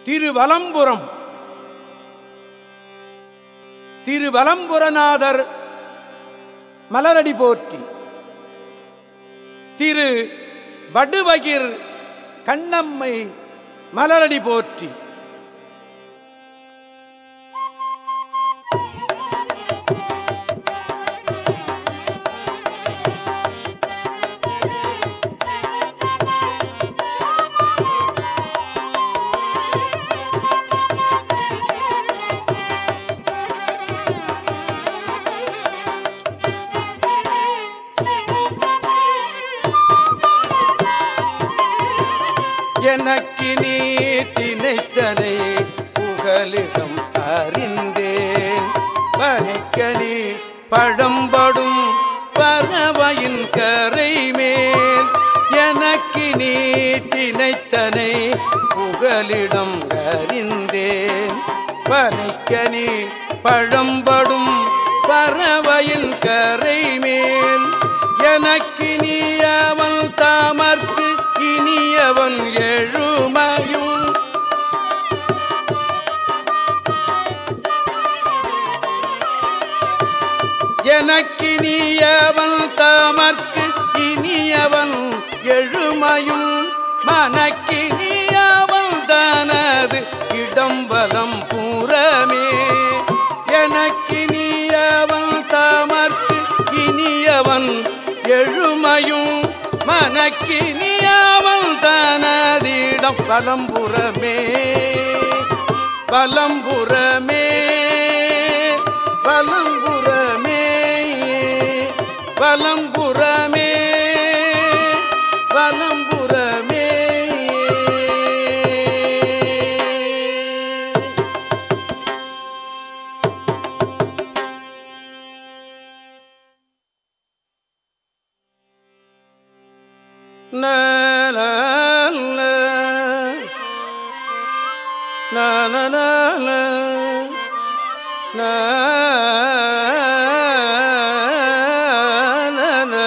திருவலம்புரம் திருவலம்புரநாதர் மலரடி போற்றி திரு வடுவகிர் கண்ணம்மை மலரடி போற்றி எனக்கு நீ திணைத்தனை புகலிடம் அறிந்தேன் பனைக்கனி பழம்படும் பறவையின் கரை மேல் எனக்கு நீ திணைத்தனை புகலிடம் அறிந்தேன் பனைக்கனி பழம்படும் பறவையின் கரை மேல் எனக்கு நீ அவன் தாமர்க்கு இனியவன் எழுமையும் எனக்கு நீயவன் தாமர்க்கு இனியவன் எழுமையும் மனக்கு நீயவன் தனது இடம்பலம் புறமே எனக்கு நீயவன் தாமர்க்கு இனியவன் எழுமையும் மனக்கு நீயவன் தனதிடம் பலம்புறமே பலம்புறமே பலம்புறமே பலம்புறமே பலம்புறமே la la la la la la la na na na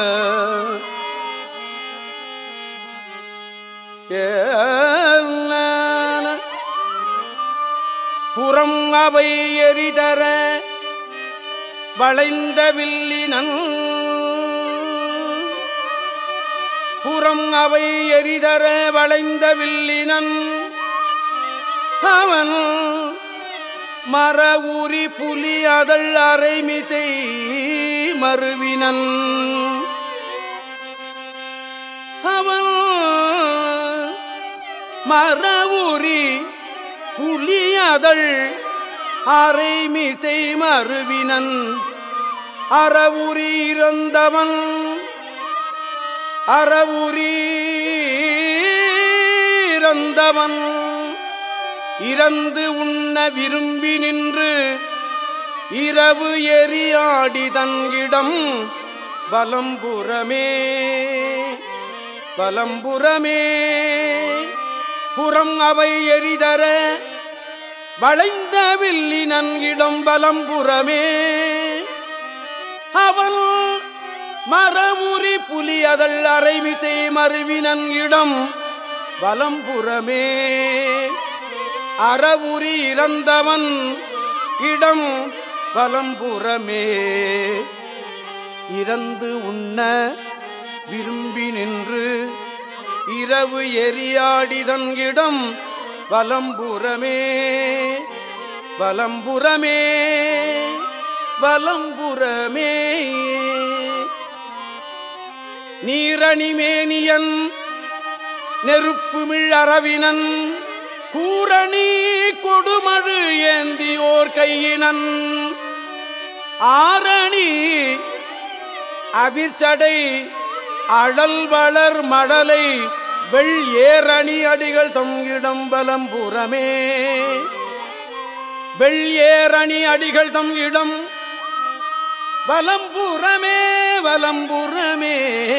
ஏ புறம் அவை எரிதர வளைந்த வில்லினன் புறம் அவை எரிதர வளைந்த வில்லினன் அவன் மர ஊரி புலி அதழ் அரைமிசை மறுவினன் அவன் மர ஊரி புலி அதழ் அரைமிசை மறுவினன் அறவுரி இறந்தவன் அறவுரி இறந்தவன் இறந்து உண்ண விரும்பி நின்று இரவு எரியாடி தங்கிடம் வலம்புறமே வலம்புறமே புறம் அவை எரிதர வளைந்த வில்லினன் இடம் வலம்புறமே அவன் மரமுறி புலி அதழ் அரைமிசை மறுவினன் இடம் வலம்புறமே அறவுரி இறந்தவன் இடம் வலம்புறமே இறந்து உண்ண விரும்பி நின்று இரவு எரியாடிதன் இடம் வலம்புறமே வலம்புறமே வலம்புறமே நீரணிமேனியன் நெருப்புமிழ் அரவினன் கூரணி கொடுமழு ஏந்தியோர் கையினன் ஆரணி அவிர்ச்சடை அழல் வளர் மடலை வெள் ஏரணி அடிகள் தங்கிடம் பலம்புறமே வெள் ஏரணி அடிகள் தம் இடம் வலம்புறமே வலம்புறமே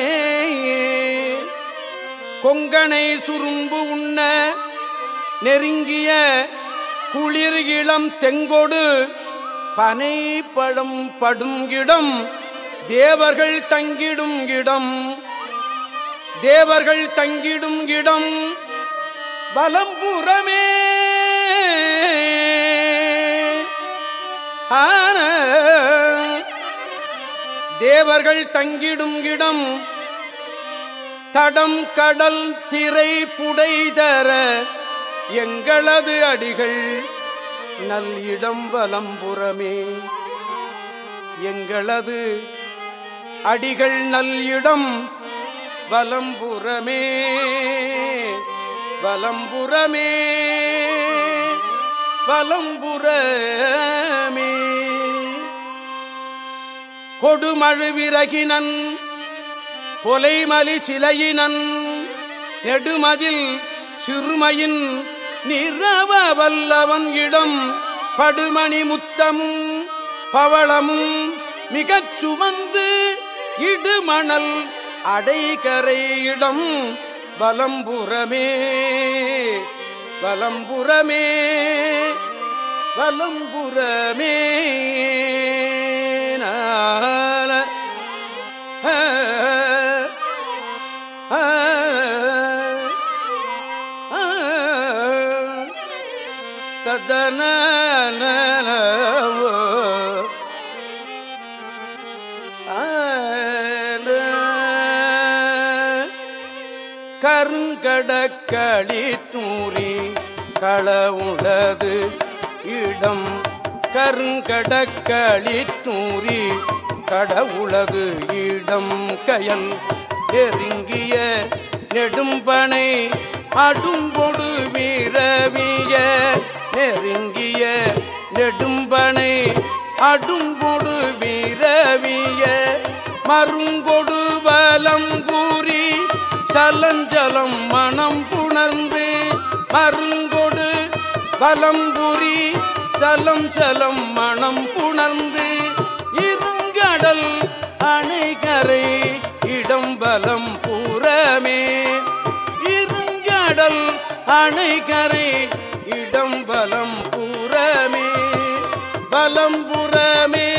கொங்கனை சுரும்பு உண்ண நெருங்கிய குளிர் இளம் தெங்கொடு பனை பழம் படும் இடம் தேவர்கள் தங்கிடும் இடம் தேவர்கள் தங்கிடும் இடம் வலம்புறமே ஆன தேவர்கள் தங்கிடும் இடம் தடம் கடல் திரை புடைதர எங்களது அடிகள் நல் இடம் வலம்புறமே எங்களது அடிகள் நல் இடம் வலம்புறமே வலம்புறமே வலம்புறமே கொடுமழு விறகினன் கொலைமலி சிலையினன் நெடுமதில் சிறுமையின் நிறவ வல்லவன் இடம் படுமணி முத்தமும் பவளமும் மிகச் சுமந்து இடுமணல் அடைகரை இடம் வலம்புறமே வலம்புறமே வலம்புறமே நான. ஆ, ஆ, ஆ, ததனனனவோ. ஆன. கருங்கடக்களி தூரி களவுளது இடம் கருங்கடக்களி தூரி கடவுளது இடம் கயல் நெருங்கிய நெடும்பனை அடும்பொடு வீரவிய நெருங்கிய நெடும்பனை அடும்பொடு வீரவிய மருங்கொடு வலம்பூரி சலஞ்சலம் மனம் புணர்ந்து மருங்கொடு வலம்புரி சலம் சலம் மனம் புணர்ந்து இருங்கடல் அணைகரை இடம் வலம் புறமே இருங்கடல் அணைகரை இடம் வலம் புறமே வலம்புறமே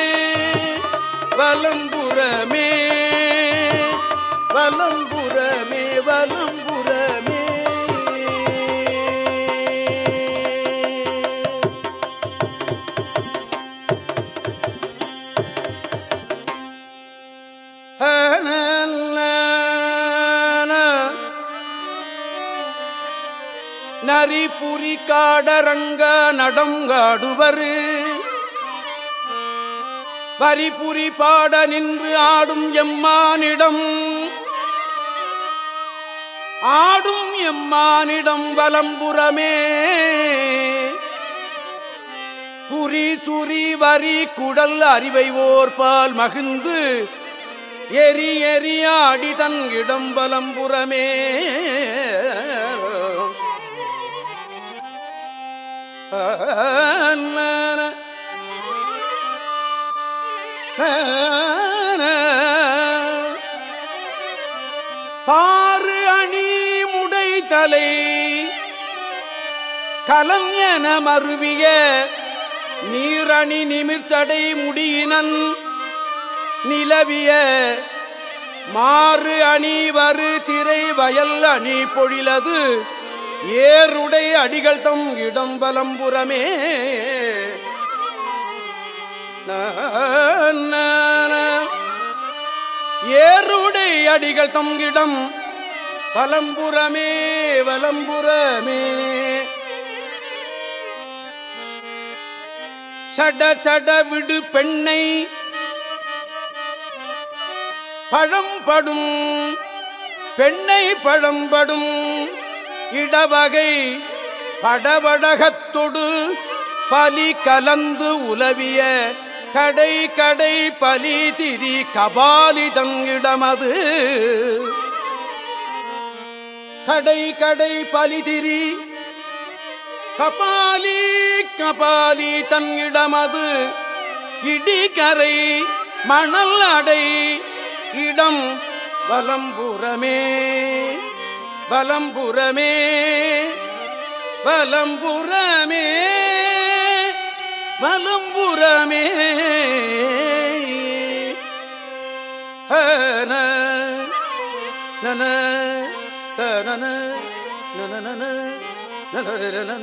வலம்புறமே வலம்புறமே வலம்புறமே நரிபுரி காடரங்க நடங்காடுவரு வரிபுரி பாட நின்று ஆடும் எம்மானிடம் ஆடும் எம்மானிடம் வலம்புறமே குறி சுரி வரி குடல் அறிவை ஓர்பால் மகிழ்ந்து எரி எரியாடி தன் இடம் வலம்புறமே பாறு அணி முடை தலை கலஞன மருவிய நீரணி நிமிர்ச்சடை முடியினன் நிலவிய மாறு அணி வரு திரை வயல் அணி பொழிலது ஏருடை அடிகள் தம் இடம் வலம்புறமே ஏருடை அடிகள் தம் இடம் வலம்புறமே வலம்புறமே சட சட விடு பெண்ணை பழம்படும் பெண்ணை பழம்படும் இடவகை படவடகத்தொடு பலி கலந்து உலவிய கடை கடை பலி திரி கபாலிதம் இடமது கடை கடை பலி திரி கபாலி கபாலி தன் இடமது இடிகரை மணல் அடை இடம் வலம்புறமே வலம்புறமே வலம்புறமே வலம்புறமே ஹன நன தனன நனனன, நனனனன,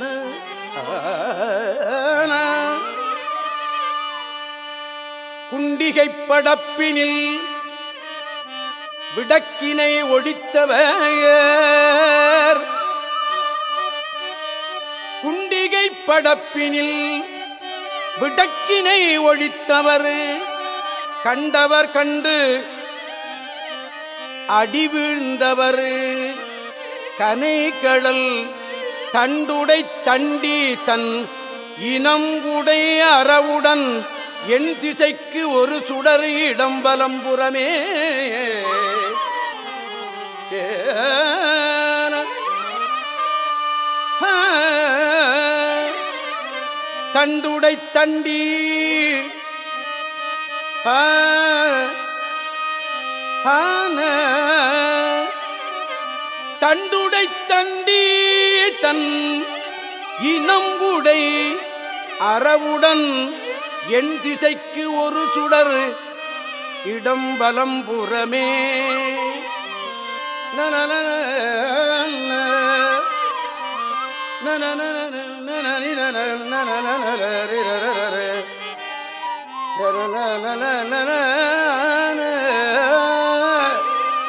ஆனா. குண்டிகைப் படப்பினில் விடக்கினை ஒழித்தவர் குண்டிகை படப்பினில் விடக்கினை ஒழித்தவர் கண்டவர் கண்டு அடி வீழ்ந்தவர் கனைகடல் தண்டுடை தண்டி தன் இனங்குடை அறவுடன் என் திசைக்கு ஒரு சுடர் இடம்பலம்புறமே தண்டுடை தண்டி ஆ, ஆன. தண்டுடை தண்டி தன் இனங்குடை அறவுடன் என் திசைக்கு ஒரு சுடர் இடம் பலம் புறமே நனனன, நனனன, நனனினன, நனனனரிரரரர. நனனனனனன.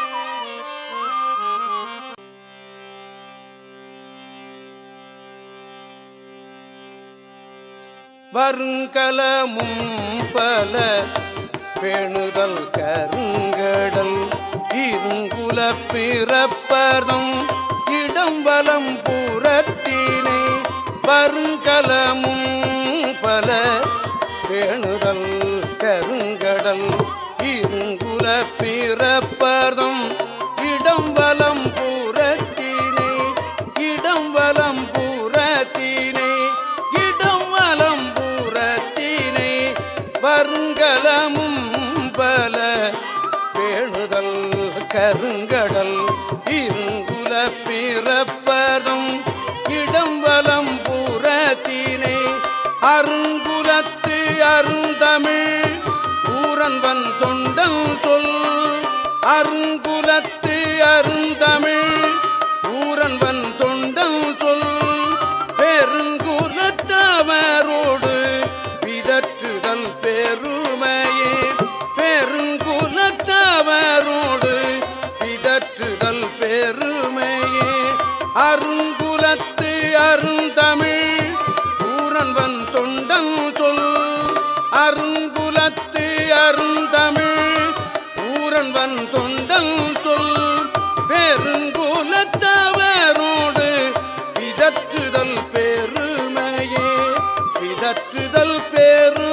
வருங்கலமும் பல பேணுதல் கருங்கடல் இருங்குல பிறப்பதம் இடம்பலம் புறத்தினை வருங்கலமும் பல பேணுதல் கருங்கடல் இருங்குல பிறப்பதம் இடம்பலம் புறத்தினை இடம்பலம் புறத்தினை இடம்பலம் புறத்தினை வருங்கலமும் பல பேணுதல் கருங்கடல் இருங்குல பிறப்பதும் இடம்பலம் புறத்தினை அருங்குலத்து அருந்தமிழ் ஊரன்பன் தொண்டல் சொல் அருங்குலத்து அருந்தமிழ் ஊரன்பன் தொண்டல் சொல் பெருங்குலத்தவரோடு விதற்றுதல் பெருமையே பெருங்குலத்தவரோடு விதற்றுதல் பெருமையே அருங்குலத்து அருந்தமிழ் ஊரன்பன் தொண்டல் சொல் அருங்குலத்து அருந்தமிழ் ஊரன்பன் தொண்டல் சொல் பெருங்குலத்தவரோடு விதற்றுதல் பெருமையே விதற்றுதல் பெரு